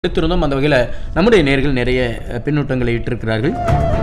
எடுத்திருந்தோம் அந்த வகையில் நம்முடைய நேர்கள் நிறைய அஹ், பின்னூட்டங்களை இட்டிருக்கிறார்கள்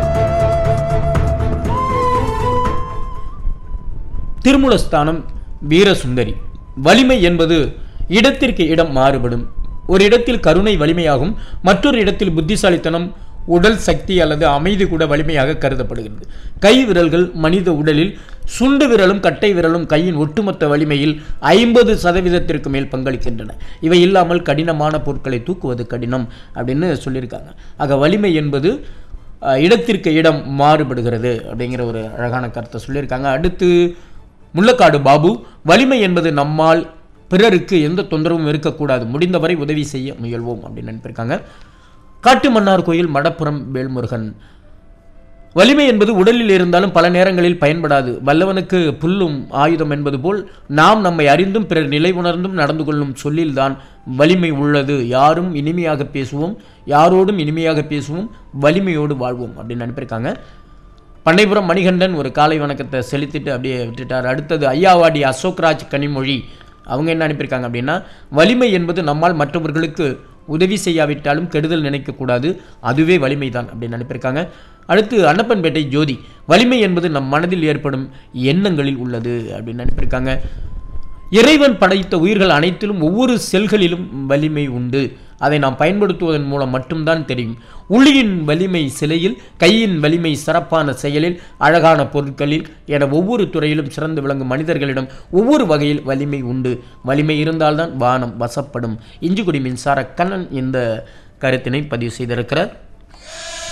திருமூலஸ்தானம் வீரசுந்தரி வலிமை என்பது இடத்திற்கு இடம் மாறுபடும் ஒரு இடத்தில் கருணை வலிமையாகும் மற்றொரு இடத்தில் புத்திசாலித்தனம் உடல் சக்தி அல்லது அமைதி கூட வலிமையாக கருதப்படுகிறது கை விரல்கள் மனித உடலில் சுண்டு விரலும் கட்டை விரலும் கையின் ஒட்டுமொத்த வலிமையில் ஐம்பது சதவீதத்திற்கு மேல் பங்களிக்கின்றன இவை இல்லாமல் கடினமான பொருட்களை தூக்குவது கடினம் அப்படின்னு சொல்லியிருக்காங்க ஆக வலிமை என்பது அஹ், இடத்திற்கு இடம் மாறுபடுகிறது அப்படிங்கிற ஒரு அழகான கருத்தை சொல்லியிருக்காங்க அடுத்து முள்ளக்காடு பாபு வலிமை என்பது நம்மால் பிறருக்கு எந்த தொந்தரவும் இருக்கக்கூடாது முடிந்தவரை உதவி செய்ய முயல்வோம் அப்படின்னு நினைப்பிருக்காங்க காட்டு மன்னார் கோயில் மடப்புறம் வேல்முருகன் வலிமை என்பது உடலில் இருந்தாலும் பல நேரங்களில் பயன்படாது வல்லவனுக்கு புல்லும் ஆயுதம் என்பது போல் நாம் நம்மை அறிந்தும் பிறர் நிலை உணர்ந்தும் நடந்து கொள்ளும் சொல்லில்தான் வலிமை உள்ளது யாரும் இனிமையாக பேசுவோம் யாரோடும் இனிமையாக பேசுவோம் வலிமையோடு வாழ்வோம் அப்படின்னு நினைப்பிருக்காங்க பண்ணைபுரம் மணிகண்டன் ஒரு காலை வணக்கத்தை செலுத்திட்டு அப்படியே விட்டுட்டார் அடுத்தது ஐயாவாடி அசோக்ராஜ் கனிமொழி அவங்க என்ன அனுப்பியிருக்காங்க அப்படின்னா வலிமை என்பது நம்மால் மற்றவர்களுக்கு உதவி செய்யாவிட்டாலும் கெடுதல் நினைக்கக்கூடாது அதுவே வலிமை தான் அப்படின்னு அனுப்பியிருக்காங்க அடுத்து அன்னப்பன்பேட்டை ஜோதி வலிமை என்பது நம் மனதில் ஏற்படும் எண்ணங்களில் உள்ளது அப்படின்னு அனுப்பியிருக்காங்க இறைவன் படைத்த உயிர்கள் அனைத்திலும் ஒவ்வொரு செல்களிலும் வலிமை உண்டு அதை நாம் பயன்படுத்துவதன் மூலம் மட்டும்தான் தெரியும் உளியின் வலிமை சிலையில் கையின் வலிமை சிறப்பான செயலில் அழகான பொருட்களில் என ஒவ்வொரு துறையிலும் சிறந்து விளங்கும் மனிதர்களிடம் ஒவ்வொரு வகையில் வலிமை உண்டு வலிமை இருந்தால்தான் வானம் வசப்படும் இஞ்சிக்குடி மின்சார கண்ணன் இந்த கருத்தினை பதிவு செய்திருக்கிறார்